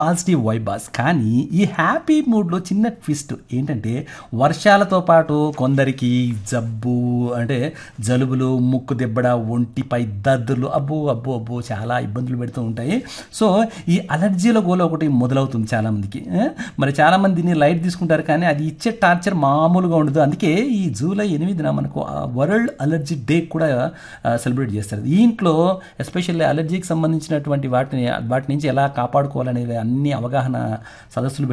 Positive వైబాస్ కానీ ఈ happy మూడ్లో చిన్న ట్విస్ట్ ఏంటంటే వర్షాలతో పాటు కొందరికి జబ్బు అంటే జలుబులు ముక్కు దెబ్బడ ఒంటిపై దద్దులు అబ్బో అబ్బో అబ్బో చాలా ఇబ్బందులు పెడుతూ ఉంటాయి సో ఈ అలర్జీల గోల ఒకటి మొదలవుతుంది చాలామందికి ఆ? మరి చాలామంది దీన్ని లైట్ తీసుకుంటారు కానీ అది ఇచ్చే టార్చర్ మామూలుగా ఉండదు అందుకే ఈ జూలై ఎనిమిదిన మనకు వరల్డ్ అలర్జీ డే కూడా సెలబ్రేట్ చేస్తారు దీంట్లో ఎస్పెషల్లీ అలర్జీకి సంబంధించినటువంటి వాటిని వాటి నుంచి ఎలా కాపాడుకోవాలనేది అన్ని అవగాహన సదస్సులు